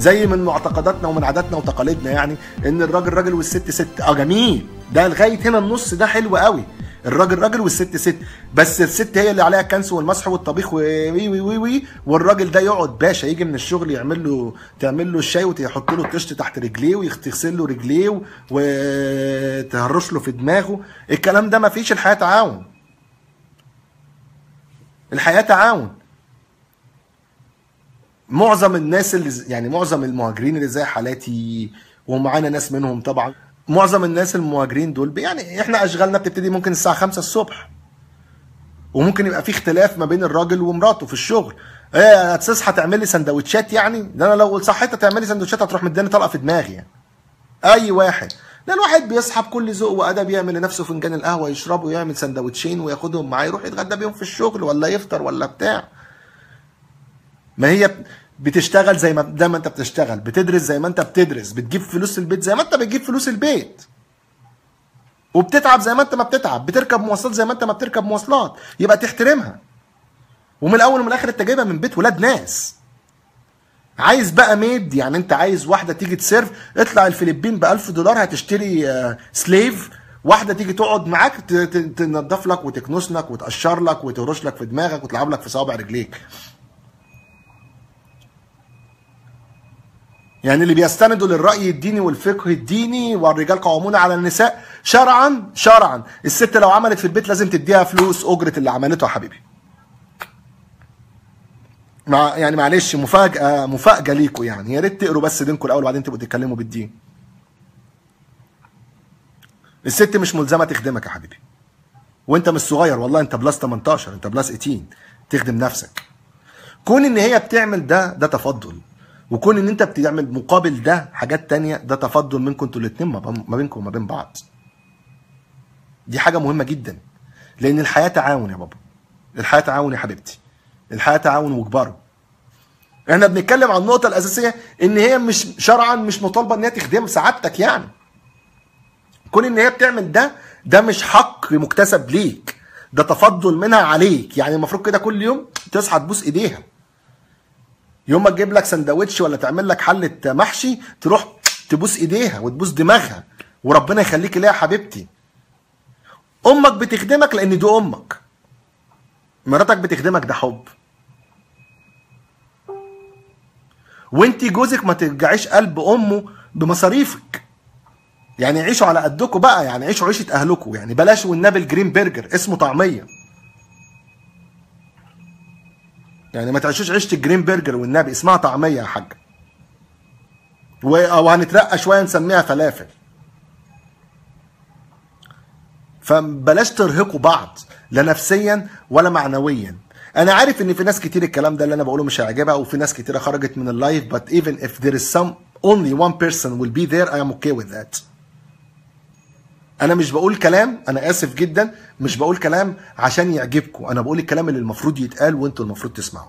زي من معتقداتنا ومن عاداتنا وتقاليدنا يعني ان الراجل راجل والست ست اه جميل ده لغايه هنا النص ده حلو قوي الراجل راجل والست ست بس الست هي اللي عليها الكنس والمسح والطبيخ وي وي وي وي والراجل ده يقعد باشا يجي من الشغل يعمل له تعمل له الشاي وتحط له الطشت تحت رجليه وتغسل له رجليه وتهرش له في دماغه الكلام ده ما فيش الحياه تعاون الحياه تعاون معظم الناس اللي ز- يعني معظم المهاجرين اللي زي حالاتي ومعانا ناس منهم طبعا معظم الناس المهاجرين دول يعني احنا اشغالنا بتبتدي ممكن الساعه 5 الصبح وممكن يبقى في اختلاف ما بين الراجل ومراته في الشغل ايه هتصحى تعمل لي سندوتشات يعني ده انا لو صحيت تعمل لي سندوتشات هتروح مداني طلقه في دماغي يعني اي واحد ده الواحد بيصحى بكل ذوق وادب يعمل لنفسه فنجان القهوه يشربه ويعمل سندوتشين وياخدهم معاه يروح يتغدى بيهم في الشغل ولا يفطر ولا بتاع ما هي بتشتغل زي ما زي ما انت بتشتغل بتدرس زي ما انت بتدرس بتجيب فلوس البيت زي ما انت بتجيب فلوس البيت وبتتعب زي ما انت ما بتتعب بتركب مواصلات زي ما انت ما بتركب مواصلات يبقى تحترمها ومن الاول ومن الاخر انت جايبها من بيت ولاد ناس عايز بقى ميد يعني انت عايز واحده تيجي تسيرف اطلع الفلبين ب 1000 دولار هتشتري آه، سليف واحده تيجي تقعد معاك ت- ت- تنضف لك وتكنس لك وتقشر لك وترش لك في دماغك وتلعب لك في صوابع رجليك يعني اللي بيستندوا للرأي الديني والفقه الديني والرجال قوامون على النساء شرعا شرعا الست لو عملت في البيت لازم تديها فلوس أجرة اللي عملته يا حبيبي مع يعني معلش مفاجأة مفاجأة ليكوا يعني يا ريت تقروا بس دينكم الأول وبعدين تبقوا تتكلموا بالدين الست مش ملزمة تخدمك يا حبيبي وانت مش صغير والله انت بلس 18 انت بلس 18 تخدم نفسك كون ان هي بتعمل ده ده تفضل وكون ان انت بتعمل مقابل ده حاجات تانية ده تفضل منكم انتوا الاتنين ما بين- ما بينكم وما بين بعض دي حاجة مهمة جدا لان الحياة تعاون يا بابا الحياة تعاون يا حبيبتي الحياة تعاون واجبروا احنا بنتكلم عن النقطة الأساسية إن هي مش شرعا مش مطالبة إن هي تخدم سعادتك يعني. كون إن هي بتعمل ده ده مش حق مكتسب ليك ده تفضل منها عليك يعني المفروض كده كل يوم تصحى تبوس إيديها. يوم ما تجيب لك سندوتش ولا تعمل لك حلة محشي تروح تبوس إيديها وتبوس دماغها وربنا يخليك ليها يا حبيبتي. أمك بتخدمك لأن دي أمك. مراتك بتخدمك ده حب. وانت جوزك ما ترجعيش قلب امه بمصاريفك يعني عيشوا على قدكم بقى يعني عيشوا عيشه اهلكم يعني بلاش والنبي الجرين برجر اسمه طعميه يعني ما تعيشوش عيشه الجرين برجر والنبي اسمها طعميه يا حاج و- او هنترقى شويه نسميها فلافل فبلاش ترهقوا بعض لا نفسيا ولا معنويا انا عارف ان في ناس كتير الكلام ده اللي انا بقوله مش هيعجبها وفي ناس كتير خرجت من اللايف but even if there is some only one person will be there I am okay with that انا مش بقول كلام انا اسف جدا مش بقول كلام عشان يعجبكم انا بقول الكلام اللي المفروض يتقال وانتوا المفروض تسمعوا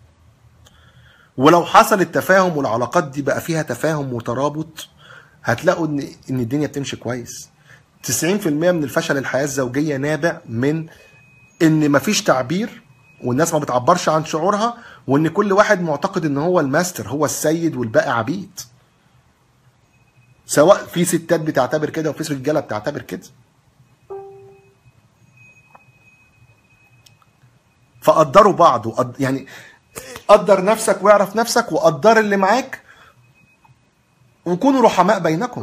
ولو حصل التفاهم والعلاقات دي بقى فيها تفاهم وترابط هتلاقوا ان ان الدنيا بتمشي كويس 90% من الفشل الحياه الزوجيه نابع من ان مفيش تعبير والناس ما بتعبرش عن شعورها وان كل واحد معتقد ان هو الماستر هو السيد والباقي عبيد سواء في ستات بتعتبر كده وفي رجاله بتعتبر كده فقدروا بعض وقد يعني قدر نفسك واعرف نفسك وقدر اللي معاك وكونوا رحماء بينكم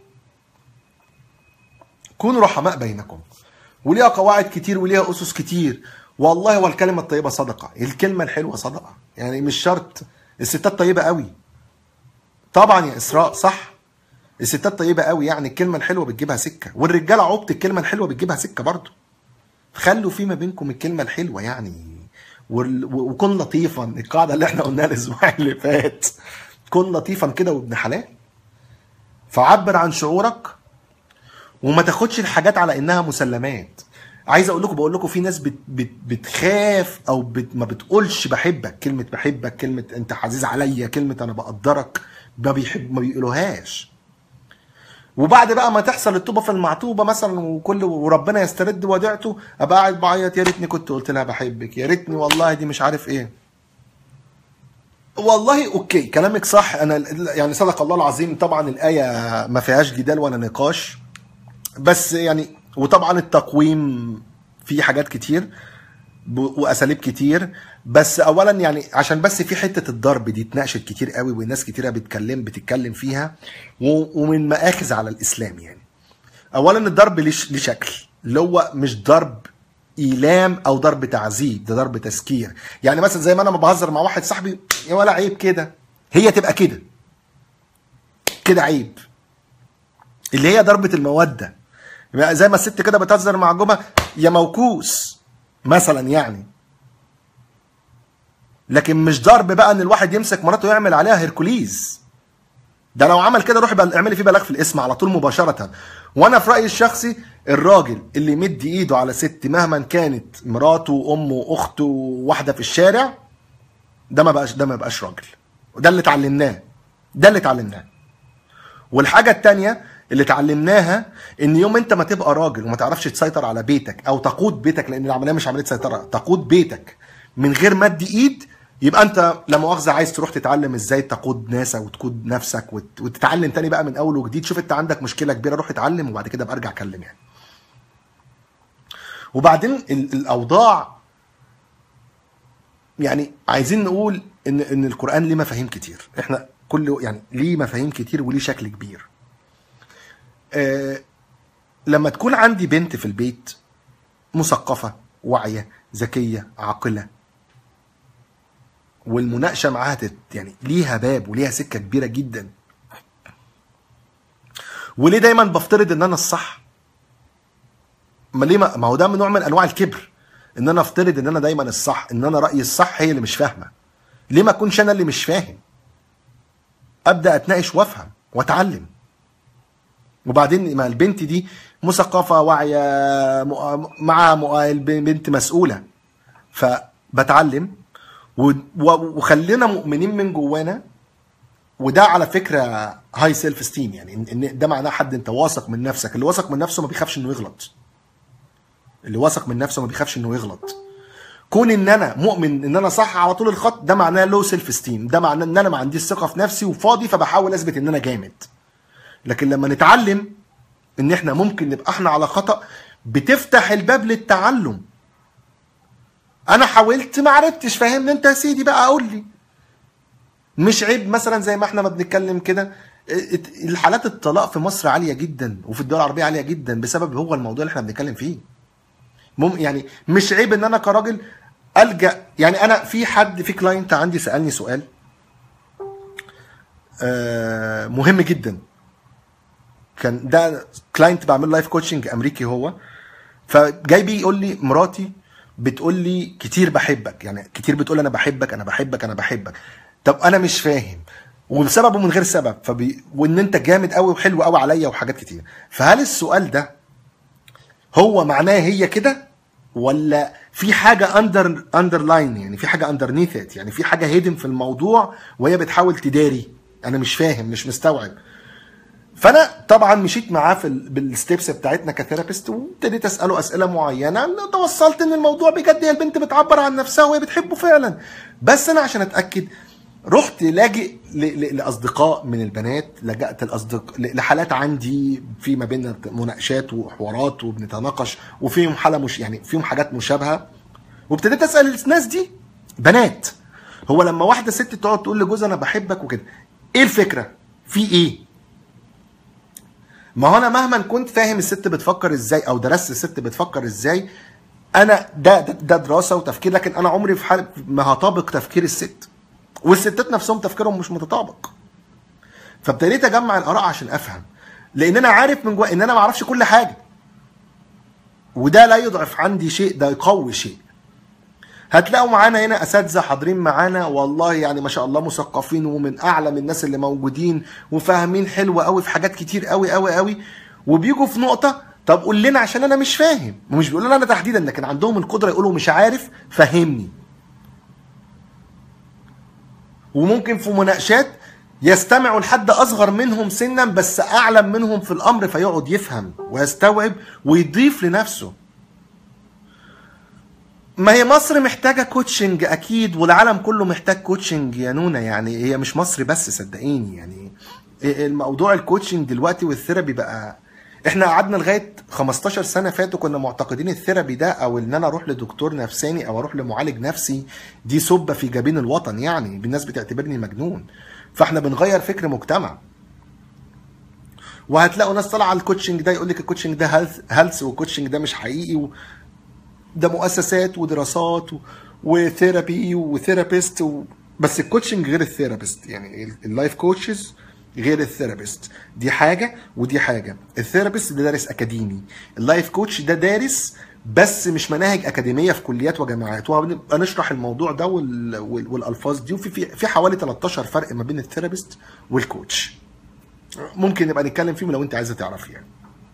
كونوا رحماء بينكم وليها قواعد كتير وليها اسس كتير والله والكلمه الطيبه صدقه الكلمه الحلوه صدقه يعني مش شرط الستات طيبه قوي طبعا يا اسراء صح الستات طيبه قوي يعني الكلمه الحلوه بتجيبها سكه والرجاله عبط الكلمه الحلوه بتجيبها سكه برضه خلوا في ما بينكم الكلمه الحلوه يعني وال- و- وكن لطيفا القاعده اللي احنا قلناها الاسبوع اللي فات كن لطيفا كده وابن حلال فعبر عن شعورك وما تاخدش الحاجات على انها مسلمات عايز اقول لكم بقول لكم في ناس بت بت بتخاف او بت ما بتقولش بحبك كلمه بحبك كلمه انت عزيز عليا كلمه انا بقدرك ما بيحب ما بيقولوهاش وبعد بقى ما تحصل الطوبه في المعطوبه مثلا وكل وربنا يسترد وديعته ابقى قاعد بعيط يا ريتني كنت قلت لها بحبك يا ريتني والله دي مش عارف ايه والله اوكي كلامك صح انا يعني صدق الله العظيم طبعا الايه ما فيهاش جدال ولا نقاش بس يعني وطبعا التقويم فيه حاجات كتير ب- واساليب كتير بس اولا يعني عشان بس في حته الضرب دي اتناقشت كتير قوي والناس كتيره بتتكلم بتتكلم فيها و- ومن مآخذ على الاسلام يعني اولا الضرب ليه ش- ليه شكل اللي هو مش ضرب ايلام او ضرب تعذيب ده ضرب تسكير يعني مثلا زي ما انا ما بهزر مع واحد صاحبي يا ولا عيب كده هي تبقى كده كده عيب اللي هي ضربه الموده يبقى زي ما الست كده بتهزر مع جوزها يا موكوس مثلا يعني لكن مش ضرب بقى ان الواحد يمسك مراته يعمل عليها هيركوليز ده لو عمل كده روحي بقى اعملي فيه بلاغ في الاسم على طول مباشره وانا في رايي الشخصي الراجل اللي يمد ايده على ست مهما كانت مراته امه اخته واحده في الشارع ده ما بقاش ده ما بقاش راجل وده اللي اتعلمناه ده اللي اتعلمناه والحاجه التانية اللي اتعلمناها ان يوم انت ما تبقى راجل وما تعرفش تسيطر على بيتك او تقود بيتك لان العمليه مش عمليه سيطره تقود بيتك من غير مد ايد يبقى انت لا مؤاخذه عايز تروح تتعلم ازاي تقود ناسك وتقود نفسك وت... وتتعلم تاني بقى من اول وجديد شوف انت عندك مشكله كبيره روح اتعلم وبعد كده ابقى ارجع اتكلم يعني وبعدين ال... الاوضاع يعني عايزين نقول ان ان القران ليه مفاهيم كتير احنا كل يعني ليه مفاهيم كتير وليه شكل كبير آه لما تكون عندي بنت في البيت مثقفه واعيه ذكيه عاقله والمناقشه معاها تت يعني ليها باب وليها سكه كبيره جدا وليه دايما بفترض ان انا الصح ما ليه ما ما هو ده من نوع من انواع الكبر ان انا افترض ان انا دايما الصح ان انا رايي الصح هي اللي مش فاهمه ليه ما اكونش انا اللي مش فاهم ابدا اتناقش وافهم واتعلم وبعدين ما البنت دي مثقفه واعيه مع مع مع- بنت مسؤوله فبتعلم و- و- وخلينا مؤمنين من جوانا وده على فكره هاي سيلف ستيم يعني إن- ان ده معناه حد انت واثق من نفسك اللي واثق من نفسه ما بيخافش انه يغلط اللي واثق من نفسه ما بيخافش انه يغلط كون ان انا مؤمن ان انا صح على طول الخط ده معناه لو سيلف ستيم ده معناه ان انا ما عنديش ثقه في نفسي وفاضي فبحاول اثبت ان انا جامد لكن لما نتعلم ان احنا ممكن نبقى احنا على خطا بتفتح الباب للتعلم انا حاولت ما عرفتش فاهمني انت يا سيدي بقى قول لي مش عيب مثلا زي ما احنا ما بنتكلم كده ات- الحالات الطلاق في مصر عاليه جدا وفي الدول العربيه عاليه جدا بسبب هو الموضوع اللي احنا بنتكلم فيه مم يعني مش عيب ان انا كراجل الجا يعني انا في حد في كلاينت عندي سالني سؤال آه مهم جدا كان ده كلاينت بعمل لايف كوتشنج امريكي هو فجاي بيقول لي مراتي بتقول لي كتير بحبك يعني كتير بتقول انا بحبك انا بحبك انا بحبك طب انا مش فاهم وبسبب ومن غير سبب فبي... وان انت جامد قوي وحلو قوي عليا وحاجات كتير فهل السؤال ده هو معناه هي كده ولا في حاجه اندر اندرلاين يعني في حاجه اندرنيث يعني في حاجه هيدن في الموضوع وهي بتحاول تداري انا مش فاهم مش مستوعب فانا طبعا مشيت معاه في ال- بالستيبس بتاعتنا كثيرابيست وابتديت اساله اسئله معينه توصلت ان الموضوع بجد هي البنت بتعبر عن نفسها وهي بتحبه فعلا بس انا عشان اتاكد رحت لاجئ ل- ل- لاصدقاء من البنات لجأت الاصدق ل- لحالات عندي في ما بيننا مناقشات وحوارات وبنتناقش وفيهم حاله مش يعني فيهم حاجات مشابهه وابتديت اسال الناس دي بنات هو لما واحده ست تقعد تقول لجوزها انا بحبك وكده ايه الفكره في ايه ما هو انا مهما كنت فاهم الست بتفكر ازاي او درست الست بتفكر ازاي انا ده ده, ده دراسه وتفكير لكن انا عمري في حال ما هطابق تفكير الست والستات نفسهم تفكيرهم مش متطابق فابتديت اجمع الاراء عشان افهم لان انا عارف من جوا ان انا ما اعرفش كل حاجه وده لا يضعف عندي شيء ده يقوي شيء هتلاقوا معانا هنا اساتذه حاضرين معانا والله يعني ما شاء الله مثقفين ومن اعلم الناس اللي موجودين وفاهمين حلو قوي في حاجات كتير قوي قوي قوي وبيجوا في نقطه طب قول لنا عشان انا مش فاهم ومش بيقولوا لنا تحديدا لكن عندهم القدره يقولوا مش عارف فهمني وممكن في مناقشات يستمعوا لحد اصغر منهم سنا بس اعلم منهم في الامر فيقعد يفهم ويستوعب ويضيف لنفسه ما هي مصر محتاجه كوتشنج اكيد والعالم كله محتاج كوتشنج يا نونا يعني هي مش مصر بس صدقيني يعني الموضوع الكوتشنج دلوقتي والثيرابي بقى احنا قعدنا لغايه 15 سنه فاتوا كنا معتقدين الثيرابي ده او ان انا اروح لدكتور نفساني او اروح لمعالج نفسي دي سبه في جبين الوطن يعني الناس بتعتبرني مجنون فاحنا بنغير فكر مجتمع وهتلاقوا ناس طالعه على الكوتشنج ده يقول لك الكوتشنج ده هيلث هيلث والكوتشنج ده مش حقيقي و... ده مؤسسات ودراسات و... وثيرابي وثيرابيست و... بس الكوتشنج غير الثيرابيست يعني اللايف كوتشز غير الثيرابيست دي حاجه ودي حاجه الثيرابيست ده دارس اكاديمي اللايف كوتش ده دارس بس مش مناهج اكاديميه في كليات وجامعات وهنبقى نشرح الموضوع ده وال... وال... والالفاظ دي وفي في, في حوالي 13 فرق ما بين الثيرابيست والكوتش ممكن نبقى نتكلم فيهم لو انت عايزه تعرفي يعني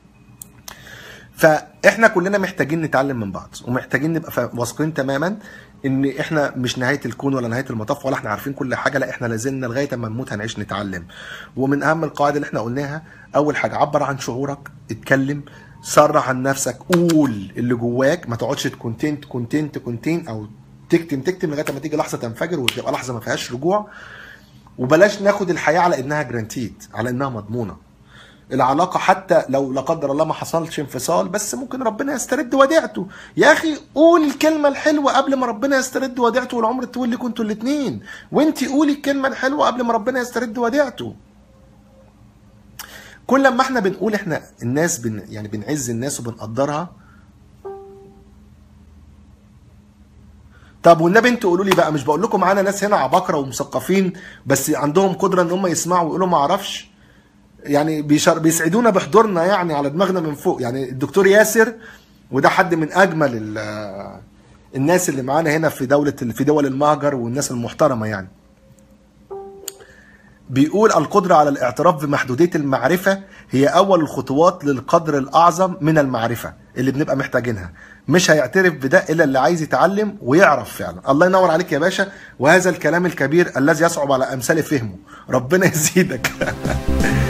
فاحنا كلنا محتاجين نتعلم من بعض ومحتاجين نبقى واثقين تماما ان احنا مش نهايه الكون ولا نهايه المطاف ولا احنا عارفين كل حاجه لا احنا لازلنا لغايه ما نموت هنعيش نتعلم ومن اهم القواعد اللي احنا قلناها اول حاجه عبر عن شعورك اتكلم صرح عن نفسك قول اللي جواك ما تقعدش تكونتين تكونتين تكونتين او تكتم تكتم لغايه ما تيجي لحظه تنفجر وتبقى لحظه ما فيهاش رجوع وبلاش ناخد الحياه على انها جرانتيد على انها مضمونه العلاقه حتى لو لا قدر الله ما حصلش انفصال بس ممكن ربنا يسترد وديعته يا اخي قول الكلمه الحلوه قبل ما ربنا يسترد وديعته والعمر الطويل لكم انتوا الاثنين وانت قولي الكلمه الحلوه قبل ما ربنا يسترد وديعته كل ما احنا بنقول احنا الناس بن يعني بنعز الناس وبنقدرها طب والنبي انتوا قولوا لي بقى مش بقول لكم معانا ناس هنا عباقره ومثقفين بس عندهم قدره ان هم يسمعوا ويقولوا ما اعرفش يعني بيشار بيسعدونا بحضورنا يعني على دماغنا من فوق يعني الدكتور ياسر وده حد من اجمل الناس اللي معانا هنا في دوله في دول المهجر والناس المحترمه يعني بيقول القدرة على الاعتراف بمحدودية المعرفة هي أول الخطوات للقدر الأعظم من المعرفة اللي بنبقى محتاجينها مش هيعترف بده إلا اللي عايز يتعلم ويعرف فعلا الله ينور عليك يا باشا وهذا الكلام الكبير الذي يصعب على أمثال فهمه ربنا يزيدك